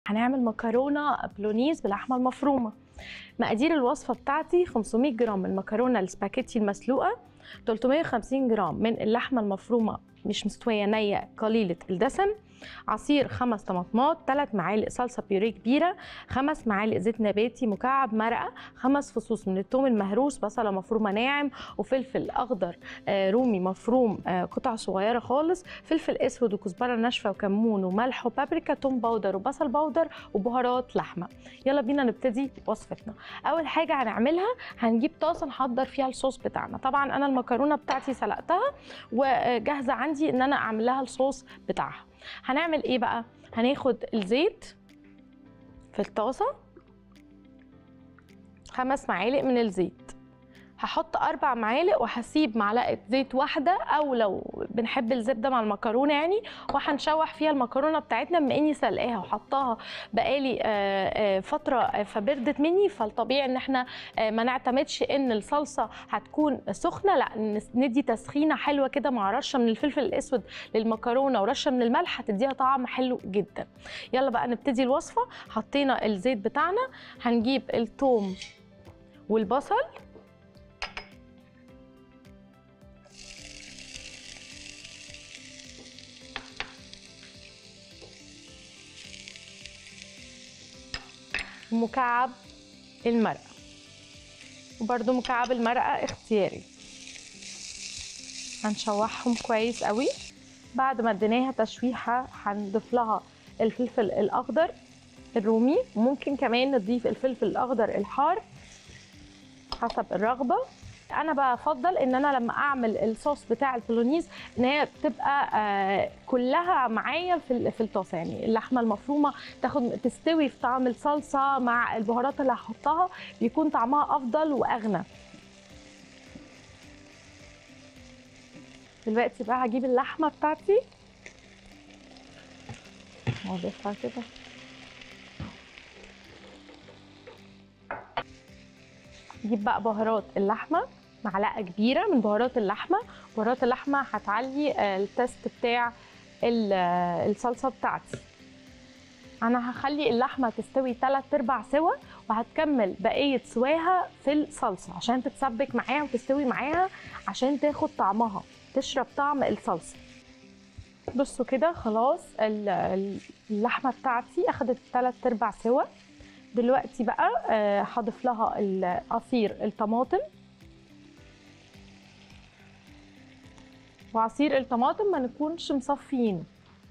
هنعمل مكرونه بلونيز باللحمه المفرومه مقادير الوصفه بتاعتي 500 جرام من المكرونه السباكيتي المسلوقه 350 جرام من اللحمه المفرومه مش مستويه نيه قليله الدسم عصير خمس طماطمات ثلاث معالق صلصه بيوريه كبيره خمس معالق زيت نباتي مكعب مرقه خمس فصوص من الثوم المهروس بصله مفرومه ناعم وفلفل اخضر آه، رومي مفروم آه، قطع صغيره خالص فلفل اسود وكزبره ناشفه وكمون وملح وبابريكا توم باودر وبصل باودر وبهارات لحمه يلا بينا نبتدي وصفتنا اول حاجه هنعملها هنجيب طاسه نحضر فيها الصوص بتاعنا طبعا انا المكرونه بتاعتي سلقتها وجاهزه عندي ان انا اعمل لها الصوص بتاعها هنعمل ايه بقى هناخد الزيت في الطاسه خمس معالق من الزيت هحط اربع معالق وهسيب معلقه زيت واحده او لو بنحب الزبده مع المكرونه يعني وهنشوح فيها المكرونه بتاعتنا بما اني سلقاها وحطاها بقالي آه، آه، فتره آه، فبردت مني فالطبيعي ان احنا آه، ما نعتمدش ان الصلصه هتكون سخنه لا نس- ندي تسخينه حلوه كده مع رشه من الفلفل الاسود للمكرونه ورشه من الملح هتديها طعم حلو جدا يلا بقى نبتدي الوصفه حطينا الزيت بتاعنا هنجيب الثوم والبصل ومكعب المرقة وبرده مكعب المرقة اختياري هنشوحهم كويس قوي بعد ما اديناها تشويحة هنضيف لها الفلفل الأخضر الرومي وممكن كمان نضيف الفلفل الأخضر الحار حسب الرغبة انا بفضل ان انا لما اعمل الصوص بتاع البولونيز ان هي تبقى آه، كلها معايا في ال- في الطاسه يعني اللحمه المفرومه تاخد تستوي في طعم الصلصه مع البهارات اللي هحطها بيكون طعمها افضل واغنى دلوقتي بقى هجيب اللحمه بتاعتي واضيفها كده نجيب بقى بهارات اللحمه معلقه كبيره من بهارات اللحمه بهارات اللحمه هتعلي آه، التست بتاع ال- آه، الصلصه بتاعتي انا هخلي اللحمه تستوي 3 ارباع سوا وهتكمل بقيه سواها في الصلصه عشان تتسبك معاها وتستوي معاها عشان تاخد طعمها تشرب طعم الصلصه بصوا كده خلاص ال- ال- اللحمه بتاعتي اخدت 3 ارباع سوا دلوقتي بقى آه، هضيف لها ال- عصير الطماطم وعصير الطماطم ما نكونش مصفيينه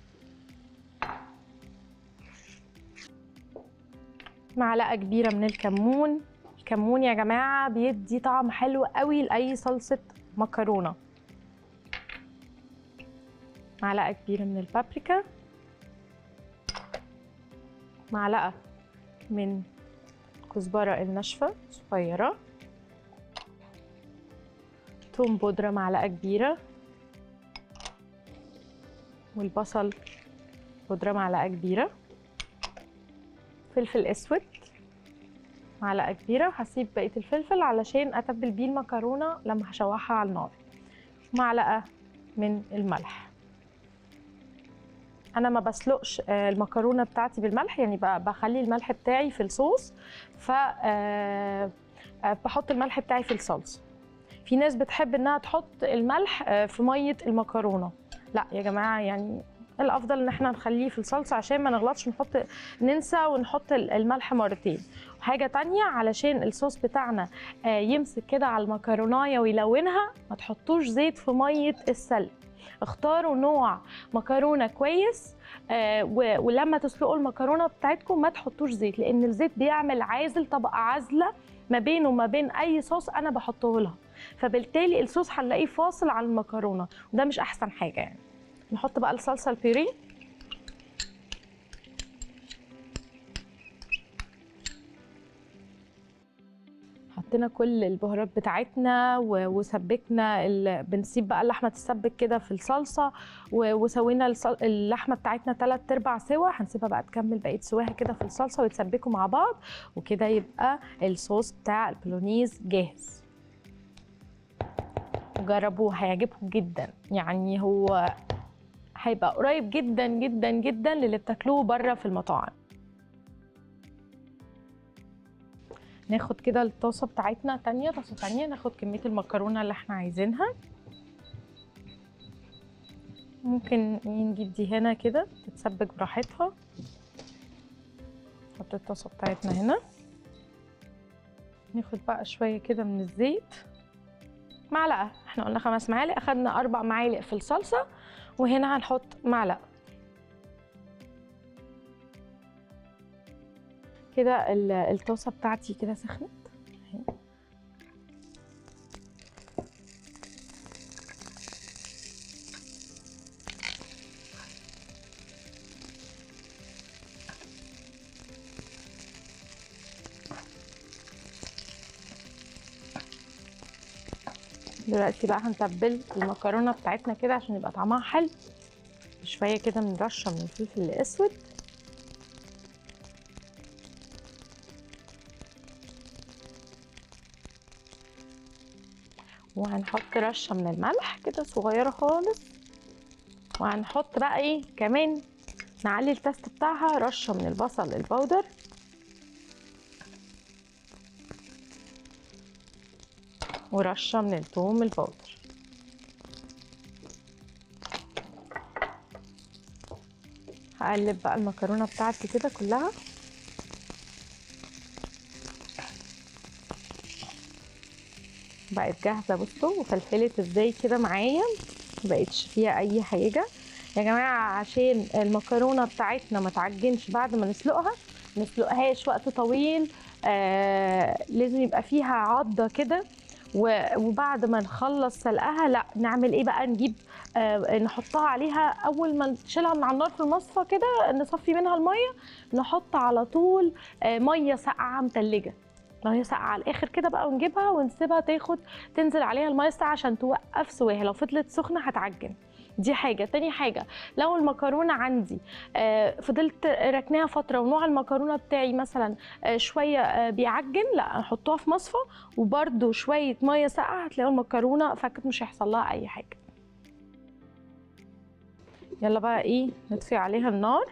معلقه كبيره من الكمون الكمون يا جماعه بيدي طعم حلو قوي لاي صلصه مكرونه معلقه كبيره من البابريكا معلقه من كزبره الناشفه صغيره توم بودره معلقه كبيره والبصل بودرة معلقة كبيرة فلفل اسود معلقة كبيرة وهسيب بقية الفلفل علشان اتبل بيه المكرونة لما هشوحها على النار معلقة من الملح انا ما بسلقش آه، المكرونة بتاعتي بالملح يعني ب- بخلي الملح بتاعي في الصوص ف آه، آه، بحط الملح بتاعي في الصلصة في ناس بتحب انها تحط الملح آه، في مية المكرونة لا يا جماعه يعني الافضل ان احنا نخليه في الصلصه عشان ما نغلطش نحط ننسى ونحط ال- الملح مرتين وحاجه تانية علشان الصوص بتاعنا آه، يمسك كده على المكرونايه ويلونها ما تحطوش زيت في ميه السلق اختاروا نوع مكرونه كويس آه، و- ولما تسلقوا المكرونه بتاعتكم ما تحطوش زيت لان الزيت بيعمل عازل طبقه عازله ما بينه وما بين اي صوص انا بحطه لها فبالتالي الصوص هنلاقيه فاصل عن المكرونه وده مش احسن حاجه يعني نحط بقى الصلصه البيوري حطينا كل البهارات بتاعتنا و- وسبكنا ال... بنسيب بقى اللحمه تتسبك كده في الصلصه و... وسوينا الصل... اللحمه بتاعتنا تلات ارباع سوا هنسيبها بقى تكمل بقيه سواها كده في الصلصه ويتسبكوا مع بعض وكده يبقى الصوص بتاع البولونيز جاهز جربوه هيعجبكم جدا يعني هو هيبقى قريب جدا جدا جدا للي بتاكلوه بره في المطاعم ناخد كده الطاسه بتاعتنا تانية طاسه تانية ناخد كميه المكرونه اللي احنا عايزينها ممكن نجيب دي هنا كده تتسبك براحتها نحط الطاسه بتاعتنا هنا ناخد بقى شويه كده من الزيت معلقه احنا قلنا خمس معالق اخدنا اربع معالق في الصلصه وهنا هنحط معلقه كده ال- الطاسه بتاعتي كده سخنت أهي. دلوقتي بقى هنتبل المكرونه بتاعتنا كده عشان يبقى طعمها حلو شويه كده من رشه من الفلفل الاسود وهنحط رشه من الملح كده صغيره خالص وهنحط بقى ايه كمان نعلي التست بتاعها رشه من البصل البودر ورشه من الثوم البودر هقلب بقى المكرونه بتاعتي كده كلها بقت جاهزه بصوا وفلفلت ازاي كده معايا مبقتش فيها اي حاجه يا جماعه عشان المكرونه بتاعتنا ما تعجنش بعد ما نسلقها نسلقهاش وقت طويل آه لازم يبقى فيها عضه كده و- وبعد ما نخلص سلقها لا نعمل ايه بقى نجيب آه نحطها عليها اول ما نشيلها من على النار في المصفى كده نصفي منها الميه نحط على طول آه ميه ساقعه متلجه ميه ساقعه على الاخر كده بقى ونجيبها ونسيبها تاخد تنزل عليها الميه الساقعه عشان توقف سواها لو فضلت سخنه هتعجن دي حاجه تاني حاجه لو المكرونه عندي آه، فضلت ركناها فتره ونوع المكرونه بتاعي مثلا آه، شويه آه، بيعجن لا نحطها في مصفى وبرده شويه ميه ساقعه هتلاقوا المكرونه فكت مش هيحصل لها اي حاجه يلا بقى ايه نطفي عليها النار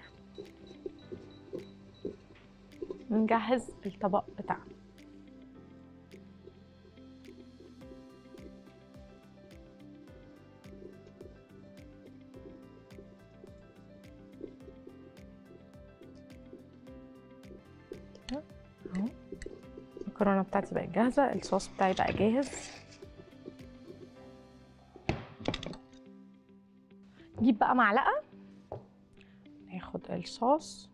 نجهز الطبق بتاعنا اهو المكرونه بتاعتي بقت جاهزه الصوص بتاعي بقى جاهز نجيب بقى معلقه ناخد الصوص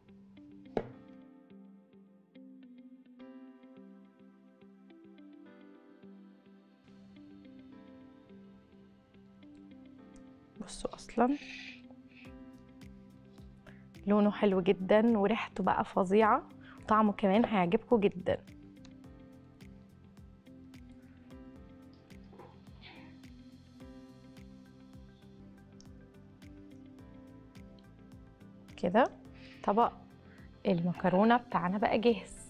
بصوا اصلا لونه حلو جدا وريحته بقى فظيعه طعمه كمان هيعجبكم جدا كده طبق المكرونه بتاعنا بقى جاهز